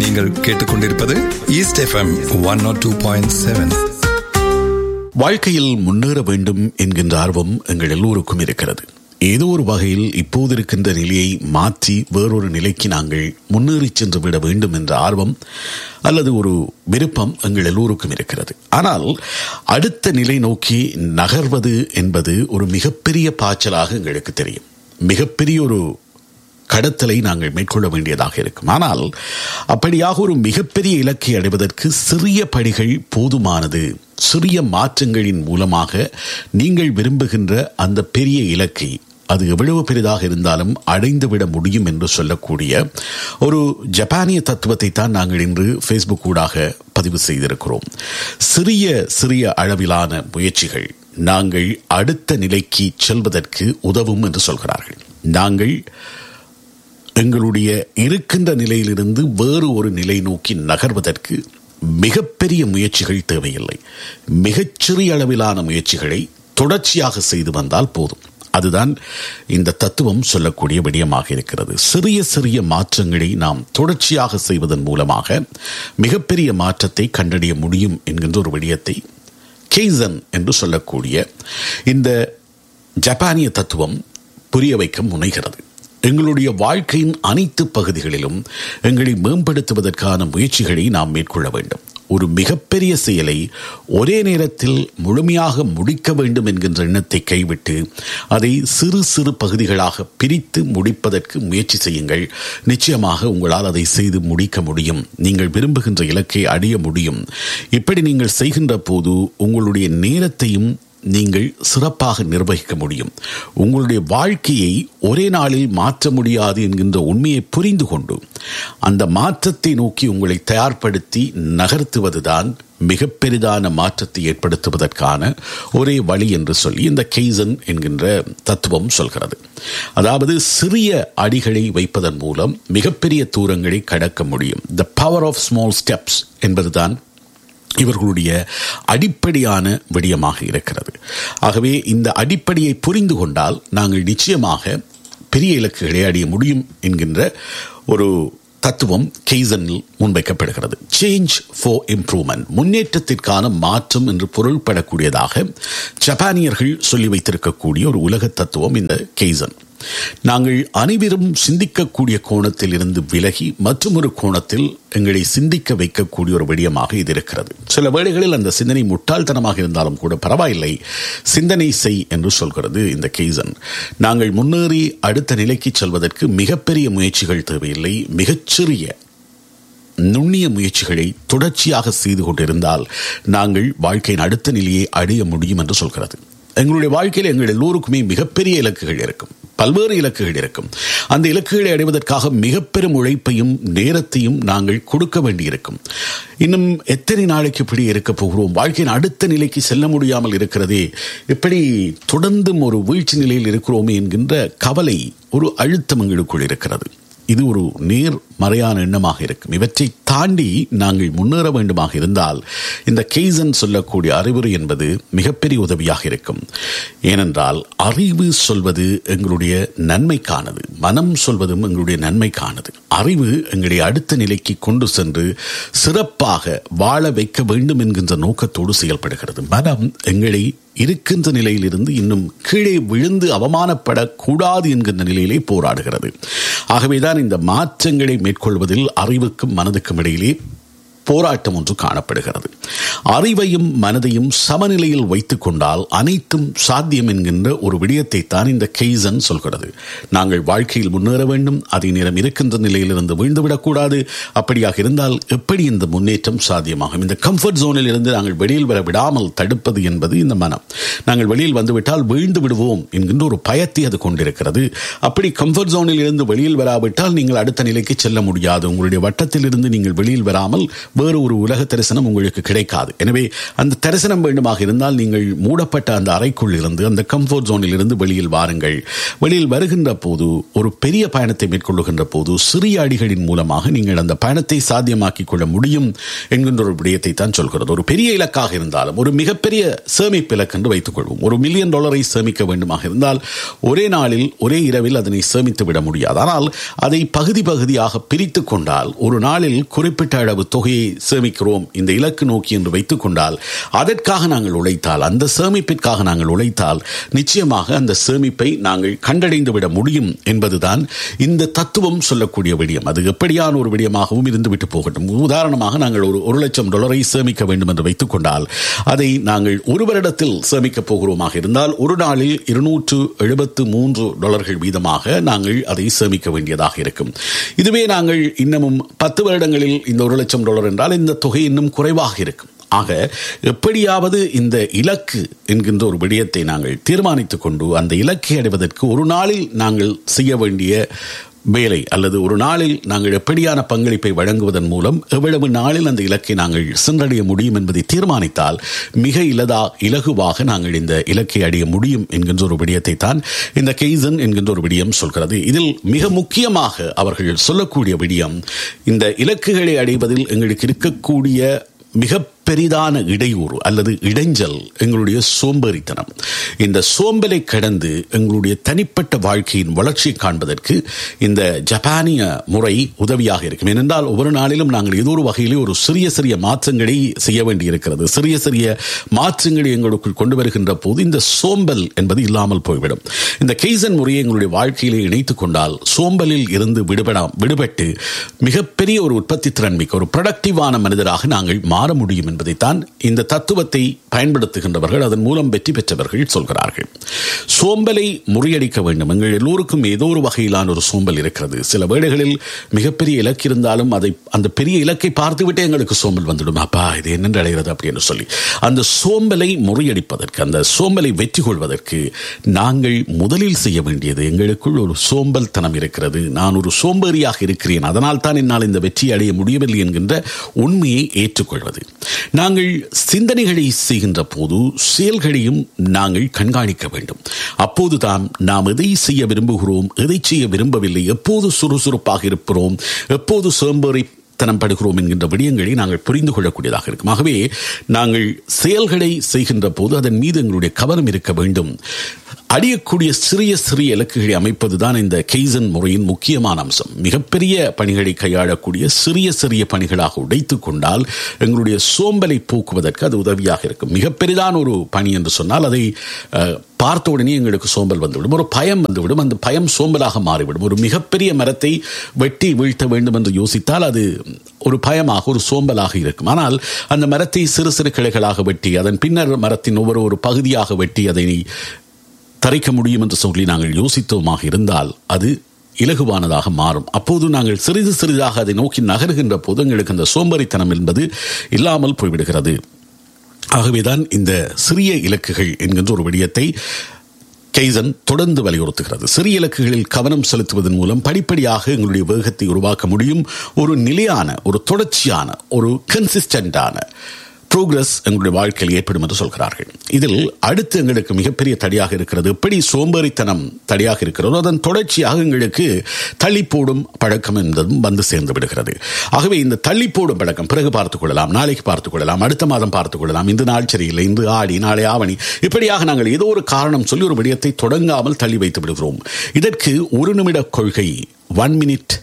நீங்கள் கேட்டுக்கொண்டிருப்பது East FM one nought two point seven வாழ்க்கையில் முன்னேற வேண்டும் என்கின்ற ஆர்வம் எங்கள் எல்லோருக்கும் இருக்கிறது ஏதோ ஒரு வகையில் இப்போது இருக்கின்ற நிலையை மாற்றி வேறொரு நிலைக்கு நாங்கள் முன்னேறி சென்று விட வேண்டும் என்ற ஆர்வம் அல்லது ஒரு விருப்பம் எங்கள் எல்லோருக்கும் இருக்கிறது ஆனால் அடுத்த நிலை நோக்கி நகர்வது என்பது ஒரு மிகப்பெரிய பாய்ச்சலாக எங்களுக்கு தெரியும் மிகப்பெரிய ஒரு கடத்தலை நாங்கள் மேற்கொள்ள வேண்டியதாக இருக்கும் ஆனால் அப்படியாக ஒரு மிகப்பெரிய இலக்கை அடைவதற்கு சிறிய படிகள் போதுமானது சிறிய மாற்றங்களின் மூலமாக நீங்கள் விரும்புகின்ற அந்த பெரிய இலக்கை அது எவ்வளவு பெரிதாக இருந்தாலும் அடைந்துவிட முடியும் என்று சொல்லக்கூடிய ஒரு ஜப்பானிய தத்துவத்தை தான் நாங்கள் இன்று ஃபேஸ்புக் ஊடாக பதிவு செய்திருக்கிறோம் சிறிய சிறிய அளவிலான முயற்சிகள் நாங்கள் அடுத்த நிலைக்கு செல்வதற்கு உதவும் என்று சொல்கிறார்கள் நாங்கள் எங்களுடைய இருக்கின்ற நிலையிலிருந்து வேறு ஒரு நிலை நோக்கி நகர்வதற்கு மிகப்பெரிய முயற்சிகள் தேவையில்லை மிகச்சிறிய அளவிலான முயற்சிகளை தொடர்ச்சியாக செய்து வந்தால் போதும் அதுதான் இந்த தத்துவம் சொல்லக்கூடிய விடயமாக இருக்கிறது சிறிய சிறிய மாற்றங்களை நாம் தொடர்ச்சியாக செய்வதன் மூலமாக மிகப்பெரிய மாற்றத்தை கண்டறிய முடியும் என்கின்ற ஒரு விடயத்தை கெய்சன் என்று சொல்லக்கூடிய இந்த ஜப்பானிய தத்துவம் புரிய வைக்க முனைகிறது எங்களுடைய வாழ்க்கையின் அனைத்து பகுதிகளிலும் எங்களை மேம்படுத்துவதற்கான முயற்சிகளை நாம் மேற்கொள்ள வேண்டும் ஒரு மிகப்பெரிய செயலை ஒரே நேரத்தில் முழுமையாக முடிக்க வேண்டும் என்கின்ற எண்ணத்தை கைவிட்டு அதை சிறு சிறு பகுதிகளாக பிரித்து முடிப்பதற்கு முயற்சி செய்யுங்கள் நிச்சயமாக உங்களால் அதை செய்து முடிக்க முடியும் நீங்கள் விரும்புகின்ற இலக்கை அடைய முடியும் இப்படி நீங்கள் செய்கின்ற போது உங்களுடைய நேரத்தையும் நீங்கள் சிறப்பாக நிர்வகிக்க முடியும் உங்களுடைய வாழ்க்கையை ஒரே நாளில் மாற்ற முடியாது என்கின்ற உண்மையை புரிந்து கொண்டு அந்த மாற்றத்தை நோக்கி உங்களை தயார்படுத்தி நகர்த்துவதுதான் மிக பெரிதான மாற்றத்தை ஏற்படுத்துவதற்கான ஒரே வழி என்று சொல்லி இந்த கெய்சன் என்கின்ற தத்துவம் சொல்கிறது அதாவது சிறிய அடிகளை வைப்பதன் மூலம் மிகப்பெரிய தூரங்களை கடக்க முடியும் the power of small steps என்பதுதான் இவர்களுடைய அடிப்படையான விடயமாக இருக்கிறது ஆகவே இந்த அடிப்படையை புரிந்து கொண்டால் நாங்கள் நிச்சயமாக பெரிய இலக்குகளை அடைய முடியும் என்கின்ற ஒரு தத்துவம் கெய்சனில் முன்வைக்கப்படுகிறது சேஞ்ச் ஃபார் இம்ப்ரூவ்மெண்ட் முன்னேற்றத்திற்கான மாற்றம் என்று பொருள்படக்கூடியதாக ஜப்பானியர்கள் சொல்லி வைத்திருக்கக்கூடிய ஒரு உலக தத்துவம் இந்த கெய்சன் நாங்கள் அனைவரும் சிந்திக்கக்கூடிய கோணத்தில் இருந்து விலகி மற்றும் ஒரு கோணத்தில் எங்களை சிந்திக்க வைக்கக்கூடிய ஒரு விடயமாக இது இருக்கிறது சில வேளைகளில் அந்த சிந்தனை முட்டாள்தனமாக இருந்தாலும் கூட பரவாயில்லை சிந்தனை செய் என்று சொல்கிறது இந்த கெய்சன் நாங்கள் முன்னேறி அடுத்த நிலைக்கு செல்வதற்கு மிகப்பெரிய முயற்சிகள் தேவையில்லை மிகச்சிறிய நுண்ணிய முயற்சிகளை தொடர்ச்சியாக செய்து கொண்டிருந்தால் நாங்கள் வாழ்க்கையின் அடுத்த நிலையை அடைய முடியும் என்று சொல்கிறது எங்களுடைய வாழ்க்கையில் எங்கள் எல்லோருக்குமே மிகப்பெரிய இலக்குகள் இருக்கும் பல்வேறு இலக்குகள் இருக்கும் அந்த இலக்குகளை அடைவதற்காக மிக பெரும் உழைப்பையும் நேரத்தையும் நாங்கள் கொடுக்க வேண்டியிருக்கும் இன்னும் எத்தனை நாளைக்கு இப்படி இருக்க போகிறோம் வாழ்க்கையின் அடுத்த நிலைக்கு செல்ல முடியாமல் இருக்கிறதே இப்படி தொடர்ந்தும் ஒரு வீழ்ச்சி நிலையில் இருக்கிறோமே என்கின்ற கவலை ஒரு அழுத்தம் எங்களுக்குள் இருக்கிறது இது ஒரு நேர் மறையான எண்ணமாக இருக்கும் இவற்றை தாண்டி நாங்கள் முன்னேற வேண்டுமாக இருந்தால் இந்த கெய்சன் சொல்லக்கூடிய அறிவுரை என்பது மிகப்பெரிய உதவியாக இருக்கும் ஏனென்றால் அறிவு சொல்வது எங்களுடைய நன்மைக்கானது மனம் சொல்வதும் எங்களுடைய நன்மைக்கானது அறிவு எங்களை அடுத்த நிலைக்கு கொண்டு சென்று சிறப்பாக வாழ வைக்க வேண்டும் என்கின்ற நோக்கத்தோடு செயல்படுகிறது மனம் எங்களை இருக்கின்ற நிலையிலிருந்து இன்னும் கீழே விழுந்து அவமானப்படக்கூடாது என்கின்ற நிலையிலே போராடுகிறது ஆகவேதான் இந்த மாற்றங்களை மேற்கொள்வதில் அறிவுக்கும் மனதுக்கும் இடையிலே போராட்டம் ஒன்று காணப்படுகிறது அறிவையும் மனதையும் சமநிலையில் வைத்துக் கொண்டால் அனைத்தும் சாத்தியம் என்கின்ற ஒரு விடயத்தை தான் இந்த கெய்சன் சொல்கிறது நாங்கள் வாழ்க்கையில் முன்னேற வேண்டும் அதே நேரம் இருக்கின்ற நிலையிலிருந்து வீழ்ந்துவிடக்கூடாது அப்படியாக இருந்தால் எப்படி இந்த முன்னேற்றம் சாத்தியமாகும் இந்த கம்ஃபர்ட் ஜோனில் இருந்து நாங்கள் வெளியில் வர விடாமல் தடுப்பது என்பது இந்த மனம் நாங்கள் வெளியில் வந்துவிட்டால் வீழ்ந்து விடுவோம் என்கின்ற ஒரு பயத்தை அது கொண்டிருக்கிறது அப்படி கம்ஃபர்ட் ஜோனில் இருந்து வெளியில் வராவிட்டால் நீங்கள் அடுத்த நிலைக்கு செல்ல முடியாது உங்களுடைய வட்டத்தில் இருந்து நீங்கள் வெளியில் வராமல் வேறு ஒரு உலக தரிசனம் உங்களுக்கு கிடைக்காது எனவே அந்த தரிசனம் வேண்டுமாக இருந்தால் நீங்கள் மூடப்பட்ட அந்த அறைக்குள் இருந்து அந்த கம்ஃபோர்ட் ஜோனில் இருந்து வெளியில் வாருங்கள் வெளியில் வருகின்ற போது ஒரு பெரிய பயணத்தை மேற்கொள்ளுகின்ற போது சிறிய அடிகளின் மூலமாக நீங்கள் அந்த பயணத்தை சாத்தியமாக்கிக் கொள்ள முடியும் என்கின்ற ஒரு விடயத்தை தான் சொல்கிறது ஒரு பெரிய இலக்காக இருந்தாலும் ஒரு மிகப்பெரிய சேமிப்பு இலக்கு என்று வைத்துக் கொள்வோம் ஒரு மில்லியன் டாலரை சேமிக்க வேண்டுமாக இருந்தால் ஒரே நாளில் ஒரே இரவில் அதனை சேமித்து விட முடியாது ஆனால் அதை பகுதி பகுதியாக பிரித்து கொண்டால் ஒரு நாளில் குறிப்பிட்ட அளவு தொகையை சேமிக்கிறோம் இந்த இலக்கு நோக்கி என்று வைத்துக் கொண்டால் அதற்காக நாங்கள் உழைத்தால் அந்த சேமிப்பிற்காக நாங்கள் உழைத்தால் நிச்சயமாக அந்த சேமிப்பை நாங்கள் கண்டடைந்து விட முடியும் என்பதுதான் இந்த தத்துவம் சொல்லக்கூடிய விடயம் அது எப்படியான ஒரு விடயமாகவும் இருந்துவிட்டு போகட்டும் உதாரணமாக நாங்கள் ஒரு ஒரு லட்சம் டாலரை சேமிக்க வேண்டும் என்று வைத்துக் கொண்டால் அதை நாங்கள் ஒரு வருடத்தில் சேமிக்கப் போகிறோமாக இருந்தால் ஒரு நாளில் இருநூற்று எழுபத்து மூன்று டாலர்கள் வீதமாக நாங்கள் அதை சேமிக்க வேண்டியதாக இருக்கும் இதுவே நாங்கள் இன்னமும் பத்து வருடங்களில் இந்த ஒரு லட்சம் டாலர் என்றால் இந்த தொகை இன்னும் குறைவாக இருக்கும் ஆக எப்படியாவது இந்த இலக்கு என்கின்ற ஒரு விடயத்தை நாங்கள் தீர்மானித்துக் கொண்டு அந்த இலக்கை அடைவதற்கு ஒரு நாளில் நாங்கள் செய்ய வேண்டிய வேலை அல்லது ஒரு நாளில் நாங்கள் எப்படியான பங்களிப்பை வழங்குவதன் மூலம் எவ்வளவு நாளில் அந்த இலக்கை நாங்கள் சென்றடைய முடியும் என்பதை தீர்மானித்தால் மிக இலதா இலகுவாக நாங்கள் இந்த இலக்கை அடைய முடியும் என்கின்ற ஒரு விடயத்தை தான் இந்த கெய்சன் என்கின்ற ஒரு விடயம் சொல்கிறது இதில் மிக முக்கியமாக அவர்கள் சொல்லக்கூடிய விடயம் இந்த இலக்குகளை அடைவதில் எங்களுக்கு இருக்கக்கூடிய மிக பெரிதான இடையூறு அல்லது இடைஞ்சல் எங்களுடைய சோம்பேறித்தனம் இந்த சோம்பலை கடந்து எங்களுடைய தனிப்பட்ட வாழ்க்கையின் வளர்ச்சியை காண்பதற்கு இந்த ஜப்பானிய முறை உதவியாக இருக்கும் ஏனென்றால் ஒவ்வொரு நாளிலும் நாங்கள் ஏதோ ஒரு வகையிலே ஒரு சிறிய சிறிய மாற்றங்களை செய்ய வேண்டியிருக்கிறது சிறிய சிறிய மாற்றங்களை எங்களுக்குள் கொண்டு வருகின்ற போது இந்த சோம்பல் என்பது இல்லாமல் போய்விடும் இந்த கெய்சன் முறையை எங்களுடைய வாழ்க்கையிலே இணைத்துக் கொண்டால் சோம்பலில் இருந்து விடுபடாம் விடுபட்டு மிகப்பெரிய ஒரு உற்பத்தி திறன் மிக்க ஒரு ப்ரொடக்டிவான மனிதராக நாங்கள் மாற முடியும் என்பதைத்தான் இந்த தத்துவத்தை பயன்படுத்துகின்றவர்கள் அதன் மூலம் வெற்றி பெற்றவர்கள் சொல்கிறார்கள் சோம்பலை முறியடிக்க வேண்டும் எங்கள் எல்லோருக்கும் ஏதோ ஒரு வகையிலான ஒரு சோம்பல் இருக்கிறது சில வேளைகளில் மிகப்பெரிய இலக்கு இருந்தாலும் அதை அந்த பெரிய இலக்கை பார்த்துவிட்டே எங்களுக்கு சோம்பல் வந்துடும் அப்பா இது என்னென்று அடைகிறது அப்படின்னு சொல்லி அந்த சோம்பலை முறியடிப்பதற்கு அந்த சோம்பலை வெற்றி கொள்வதற்கு நாங்கள் முதலில் செய்ய வேண்டியது எங்களுக்குள் ஒரு சோம்பல் தனம் இருக்கிறது நான் ஒரு சோம்பேறியாக இருக்கிறேன் அதனால் தான் என்னால் இந்த வெற்றி அடைய முடியவில்லை என்கின்ற உண்மையை ஏற்றுக்கொள்வது நாங்கள் சிந்தனைகளை செய்கின்ற போது செயல்களையும் நாங்கள் கண்காணிக்க வேண்டும் அப்போதுதான் நாம் எதை செய்ய விரும்புகிறோம் எதை செய்ய விரும்பவில்லை எப்போது சுறுசுறுப்பாக இருப்போம் எப்போது சோம்பேறி தனம் படுகிறோம் என்கின்ற விடயங்களை நாங்கள் புரிந்து கொள்ளக்கூடியதாக இருக்கும் ஆகவே நாங்கள் செயல்களை செய்கின்ற போது அதன் மீது எங்களுடைய கவனம் இருக்க வேண்டும் அடியக்கூடிய சிறிய சிறிய இலக்குகளை அமைப்பதுதான் இந்த கெய்சன் முறையின் முக்கியமான அம்சம் மிகப்பெரிய பணிகளை கையாளக்கூடிய சிறிய சிறிய பணிகளாக உடைத்துக் கொண்டால் எங்களுடைய சோம்பலை போக்குவதற்கு அது உதவியாக இருக்கும் மிகப்பெரிதான ஒரு பணி என்று சொன்னால் அதை பார்த்த உடனே எங்களுக்கு சோம்பல் வந்துவிடும் ஒரு பயம் வந்துவிடும் அந்த பயம் சோம்பலாக மாறிவிடும் ஒரு மிகப்பெரிய மரத்தை வெட்டி வீழ்த்த வேண்டும் என்று யோசித்தால் அது ஒரு பயமாக ஒரு சோம்பலாக இருக்கும் ஆனால் அந்த மரத்தை சிறு சிறு கிளைகளாக வெட்டி அதன் பின்னர் மரத்தின் ஒவ்வொரு ஒரு பகுதியாக வெட்டி அதை தரைக்க முடியும் என்று சொல்லி நாங்கள் யோசித்தோமாக இருந்தால் அது இலகுவானதாக மாறும் அப்போது நாங்கள் சிறிது சிறிதாக அதை நோக்கி நகருகின்ற போது எங்களுக்கு அந்த சோம்பரித்தனம் என்பது இல்லாமல் போய்விடுகிறது ஆகவேதான் இந்த சிறிய இலக்குகள் என்கின்ற ஒரு விடயத்தை கெய்சன் தொடர்ந்து வலியுறுத்துகிறது சிறிய இலக்குகளில் கவனம் செலுத்துவதன் மூலம் படிப்படியாக எங்களுடைய வேகத்தை உருவாக்க முடியும் ஒரு நிலையான ஒரு தொடர்ச்சியான ஒரு கன்சிஸ்டண்டான ப்ரோக்ரஸ் எங்களுடைய வாழ்க்கையில் ஏற்படும் என்று சொல்கிறார்கள் இதில் அடுத்து எங்களுக்கு மிகப்பெரிய தடையாக இருக்கிறது எப்படி சோம்பேறித்தனம் தடையாக இருக்கிறதோ அதன் தொடர்ச்சியாக எங்களுக்கு தள்ளி போடும் பழக்கம் என்பதும் வந்து சேர்ந்து விடுகிறது ஆகவே இந்த தள்ளி போடும் பழக்கம் பிறகு பார்த்துக் கொள்ளலாம் நாளைக்கு பார்த்துக் கொள்ளலாம் அடுத்த மாதம் பார்த்துக் கொள்ளலாம் இந்த நாள் சரியில்லை இன்று ஆடி நாளை ஆவணி இப்படியாக நாங்கள் ஏதோ ஒரு காரணம் சொல்லி ஒரு விடயத்தை தொடங்காமல் தள்ளி வைத்து விடுகிறோம் இதற்கு ஒரு நிமிட கொள்கை ஒன் மினிட்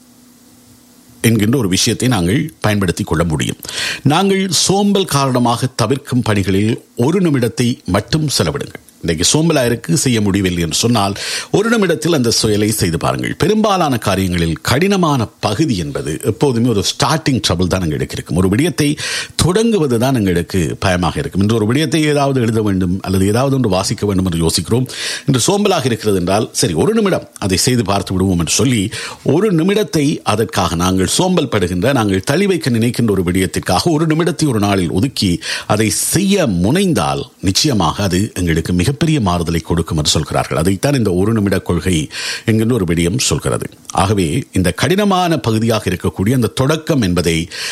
என்கின்ற ஒரு விஷயத்தை நாங்கள் பயன்படுத்திக் கொள்ள முடியும் நாங்கள் சோம்பல் காரணமாக தவிர்க்கும் பணிகளில் ஒரு நிமிடத்தை மட்டும் செலவிடுங்கள் இன்றைக்கு சோம்பலா இருக்கு செய்ய முடியவில்லை என்று சொன்னால் ஒரு நிமிடத்தில் அந்த செயலை செய்து பாருங்கள் பெரும்பாலான காரியங்களில் கடினமான பகுதி என்பது எப்போதுமே ஒரு ஸ்டார்டிங் ட்ரபிள் தான் எங்களுக்கு இருக்கும் ஒரு விடயத்தை தொடங்குவது தான் எங்களுக்கு பயமாக இருக்கும் இன்று ஒரு விடயத்தை ஏதாவது எழுத வேண்டும் அல்லது ஏதாவது ஒன்று வாசிக்க வேண்டும் என்று யோசிக்கிறோம் இன்று சோம்பலாக இருக்கிறது என்றால் சரி ஒரு நிமிடம் அதை செய்து பார்த்து விடுவோம் என்று சொல்லி ஒரு நிமிடத்தை அதற்காக நாங்கள் சோம்பல் படுகின்ற நாங்கள் தள்ளி வைக்க நினைக்கின்ற ஒரு விடயத்திற்காக ஒரு நிமிடத்தை ஒரு நாளில் ஒதுக்கி அதை செய்ய முனைந்தால் நிச்சயமாக அது எங்களுக்கு மிகப்பெரிய மாறுதலை கொடுக்கும் என்று சொல்கிறார்கள் அதைத்தான் இந்த ஒரு நிமிட கொள்கை என்கின்ற ஒரு விடயம் சொல்கிறது ஆகவே இந்த கடினமான பகுதியாக இருக்கக்கூடிய அந்த தொடக்கம் என்பதை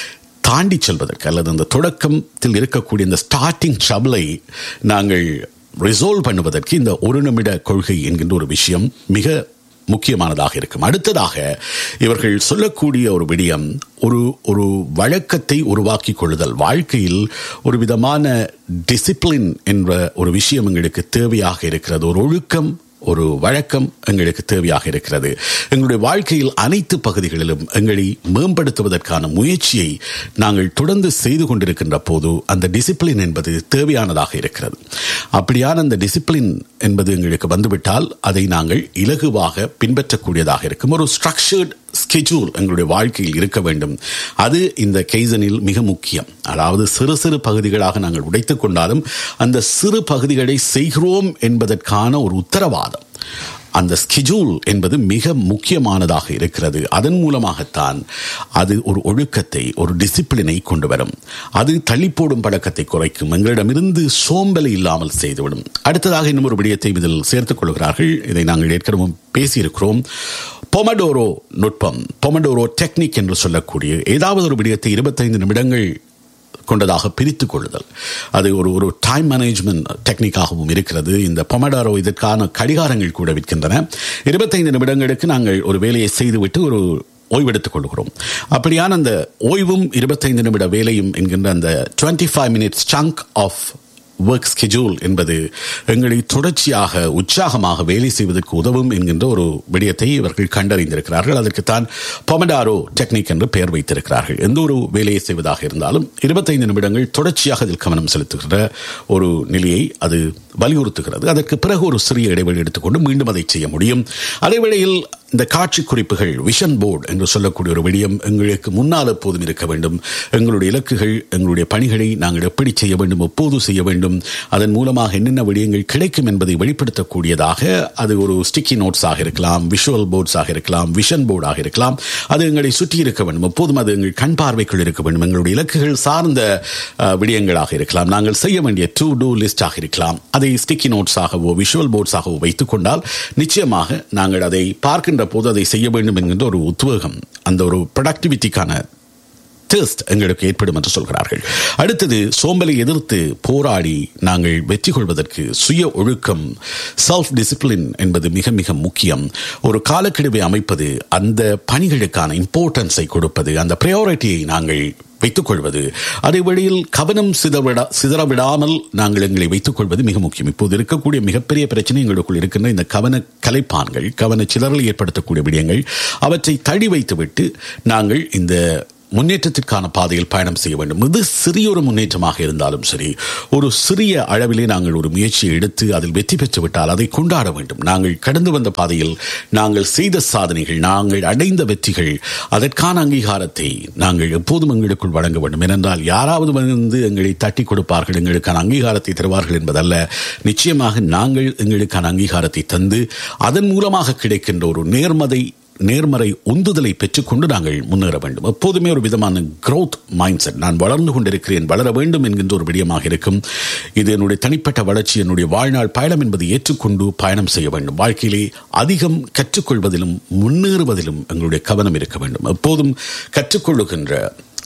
தாண்டி செல்வதற்கு அல்லது அந்த தொடக்கத்தில் இருக்கக்கூடிய இந்த ஸ்டார்டிங் ட்ரபிளை நாங்கள் ரிசால்வ் பண்ணுவதற்கு இந்த ஒரு நிமிட கொள்கை என்கின்ற ஒரு விஷயம் மிக முக்கியமானதாக இருக்கும் அடுத்ததாக இவர்கள் சொல்லக்கூடிய ஒரு விடயம் ஒரு ஒரு வழக்கத்தை உருவாக்கி கொள்ளுதல் வாழ்க்கையில் ஒரு விதமான டிசிப்ளின் என்ற ஒரு விஷயம் எங்களுக்கு தேவையாக இருக்கிறது ஒரு ஒழுக்கம் ஒரு வழக்கம் எங்களுக்கு தேவையாக இருக்கிறது எங்களுடைய வாழ்க்கையில் அனைத்து பகுதிகளிலும் எங்களை மேம்படுத்துவதற்கான முயற்சியை நாங்கள் தொடர்ந்து செய்து கொண்டிருக்கின்ற போது அந்த டிசிப்ளின் என்பது தேவையானதாக இருக்கிறது அப்படியான அந்த டிசிப்ளின் என்பது எங்களுக்கு வந்துவிட்டால் அதை நாங்கள் இலகுவாக பின்பற்றக்கூடியதாக இருக்கும் ஒரு ஸ்ட்ரக்சர்ட் ஸ்கெட்யூல் எங்களுடைய வாழ்க்கையில் இருக்க வேண்டும் அது இந்த கெய்சனில் மிக முக்கியம் அதாவது சிறு சிறு பகுதிகளாக நாங்கள் உடைத்துக் கொண்டாலும் அந்த சிறு பகுதிகளை செய்கிறோம் என்பதற்கான ஒரு உத்தரவாதம் அந்த ஸ்கெட்யூல் என்பது மிக முக்கியமானதாக இருக்கிறது அதன் மூலமாகத்தான் அது ஒரு ஒழுக்கத்தை ஒரு டிசிப்ளினை கொண்டு வரும் அது தள்ளி போடும் பழக்கத்தை குறைக்கும் எங்களிடமிருந்து சோம்பலை இல்லாமல் செய்துவிடும் அடுத்ததாக இன்னும் ஒரு விடயத்தை இதில் சேர்த்துக் கொள்கிறார்கள் இதை நாங்கள் ஏற்கனவே பேசியிருக்கிறோம் பொமடோரோ நுட்பம் பொமடோரோ டெக்னிக் என்று சொல்லக்கூடிய ஏதாவது ஒரு விடயத்தை இருபத்தைந்து நிமிடங்கள் கொண்டதாக பிரித்துக் கொள்ளுதல் அது ஒரு ஒரு டைம் மேனேஜ்மெண்ட் டெக்னிக்காகவும் இருக்கிறது இந்த பொமடாரோ இதற்கான கடிகாரங்கள் கூட விற்கின்றன இருபத்தைந்து நிமிடங்களுக்கு நாங்கள் ஒரு வேலையை செய்துவிட்டு ஒரு ஓய்வெடுத்துக் கொள்கிறோம் அப்படியான அந்த ஓய்வும் இருபத்தைந்து நிமிட வேலையும் என்கின்ற அந்த twenty five minutes chunk of work schedule என்பது எங்களை தொடர்ச்சியாக உற்சாகமாக வேலை செய்வதற்கு உதவும் என்கின்ற ஒரு விடயத்தை இவர்கள் கண்டறிந்திருக்கிறார்கள் அதற்குத்தான் பொமடாரோ டெக்னிக் என்று பெயர் வைத்திருக்கிறார்கள் எந்த ஒரு வேலையை செய்வதாக இருந்தாலும் இருபத்தைந்து நிமிடங்கள் தொடர்ச்சியாக அதில் கவனம் செலுத்துகிற ஒரு நிலையை அது வலியுறுத்துகிறது அதற்கு பிறகு ஒரு சிறிய இடைவெளி எடுத்துக்கொண்டு மீண்டும் அதை செய்ய முடியும் அதே வேளையில் இந்த காட்சி குறிப்புகள் விஷன் போர்டு என்று சொல்லக்கூடிய ஒரு விடயம் எங்களுக்கு முன்னால் எப்போதும் இருக்க வேண்டும் எங்களுடைய இலக்குகள் எங்களுடைய பணிகளை நாங்கள் எப்படி செய்ய வேண்டும் எப்போது செய்ய வேண்டும் அதன் மூலமாக என்னென்ன விடயங்கள் கிடைக்கும் என்பதை வெளிப்படுத்தக்கூடியதாக அது ஒரு ஸ்டிக்கி நோட்ஸாக இருக்கலாம் விஷுவல் போர்ட்ஸாக இருக்கலாம் விஷன் போர்டாக இருக்கலாம் அது எங்களை சுற்றி இருக்க வேண்டும் எப்போதும் அது எங்கள் கண் பார்வைக்குள் இருக்க வேண்டும் எங்களுடைய இலக்குகள் சார்ந்த விடயங்களாக இருக்கலாம் நாங்கள் செய்ய வேண்டிய டூ டூ லிஸ்டாக இருக்கலாம் அதை ஸ்டிக்கி நோட்ஸாகவோ விஷுவல் போர்ட்ஸாகவோ வைத்துக் கொண்டால் நிச்சயமாக நாங்கள் அதை பார்க்கின்ற போது அதை செய்ய வேண்டும் என்கின்ற ஒரு உத்வேகம் அந்த ஒரு ப்ரொடக்டிவிட்டிக்கான டெஸ்ட் எங்களுக்கு ஏற்படும் என்று சொல்கிறார்கள் அடுத்தது சோம்பலை எதிர்த்து போராடி நாங்கள் வெற்றி கொள்வதற்கு சுய ஒழுக்கம் செல்ஃப் டிசிப்ளின் என்பது மிக மிக முக்கியம் ஒரு காலக்கெடுவை அமைப்பது அந்த பணிகளுக்கான இம்பார்ட்டன்ஸை கொடுப்பது அந்த ப்ரையாரிட்டியை நாங்கள் வைத்துக் கொள்வது அதே வழியில் கவனம் சிதறவிடா சிதறவிடாமல் நாங்கள் எங்களை வைத்துக் கொள்வது மிக முக்கியம் இப்போது இருக்கக்கூடிய மிகப்பெரிய பிரச்சனை எங்களுக்குள் இருக்கின்ற இந்த கவன கலைப்பான்கள் கவன சிதறலை ஏற்படுத்தக்கூடிய விடயங்கள் அவற்றை தள்ளி வைத்துவிட்டு நாங்கள் இந்த முன்னேற்றத்திற்கான பாதையில் பயணம் செய்ய வேண்டும் இது சிறிய ஒரு முன்னேற்றமாக இருந்தாலும் சரி ஒரு சிறிய அளவிலே நாங்கள் ஒரு முயற்சியை எடுத்து அதில் வெற்றி பெற்று விட்டால் அதை கொண்டாட வேண்டும் நாங்கள் கடந்து வந்த பாதையில் நாங்கள் செய்த சாதனைகள் நாங்கள் அடைந்த வெற்றிகள் அதற்கான அங்கீகாரத்தை நாங்கள் எப்போதும் எங்களுக்குள் வழங்க வேண்டும் ஏனென்றால் யாராவது வந்து எங்களை தட்டி கொடுப்பார்கள் எங்களுக்கான அங்கீகாரத்தை தருவார்கள் என்பதல்ல நிச்சயமாக நாங்கள் எங்களுக்கான அங்கீகாரத்தை தந்து அதன் மூலமாக கிடைக்கின்ற ஒரு நேர்மதை நேர்மறை உந்துதலை பெற்றுக்கொண்டு நாங்கள் முன்னேற வேண்டும் எப்போதுமே ஒரு விதமான growth மைண்ட் செட் நான் வளர்ந்து கொண்டிருக்கிறேன் வளர வேண்டும் என்கின்ற ஒரு விடயமாக இருக்கும் இது என்னுடைய தனிப்பட்ட வளர்ச்சி என்னுடைய வாழ்நாள் பயணம் என்பதை ஏற்றுக்கொண்டு பயணம் செய்ய வேண்டும் வாழ்க்கையிலே அதிகம் கற்றுக்கொள்வதிலும் முன்னேறுவதிலும் எங்களுடைய கவனம் இருக்க வேண்டும் எப்போதும் கற்றுக்கொள்ளுகின்ற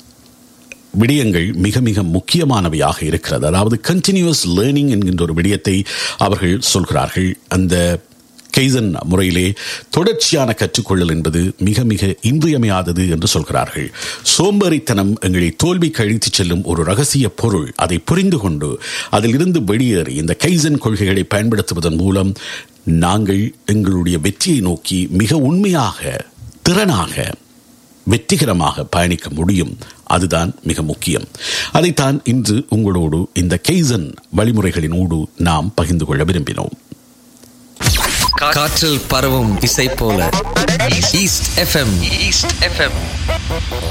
விடயங்கள் மிக மிக முக்கியமானவையாக இருக்கிறது அதாவது கண்டினியூஸ் லேர்னிங் என்கின்ற ஒரு விடயத்தை அவர்கள் சொல்கிறார்கள் அந்த கெய்சன் முறையிலே தொடர்ச்சியான கற்றுக்கொள்ளல் என்பது மிக மிக இன்றியமையாதது என்று சொல்கிறார்கள் சோம்பேறித்தனம் எங்களை தோல்வி கழித்துச் செல்லும் ஒரு ரகசிய பொருள் அதை புரிந்து கொண்டு அதிலிருந்து வெளியேறி இந்த கைசன் கொள்கைகளை பயன்படுத்துவதன் மூலம் நாங்கள் எங்களுடைய வெற்றியை நோக்கி மிக உண்மையாக திறனாக வெற்றிகரமாக பயணிக்க முடியும் அதுதான் மிக முக்கியம் அதைத்தான் இன்று உங்களோடு இந்த கெய்சன் வழிமுறைகளினோடு நாம் பகிர்ந்து கொள்ள விரும்பினோம் காற்றில் பரவும் இசை போல ஈஸ்ட் எஃப்எம் ஈஸ்ட் எஃப்எம்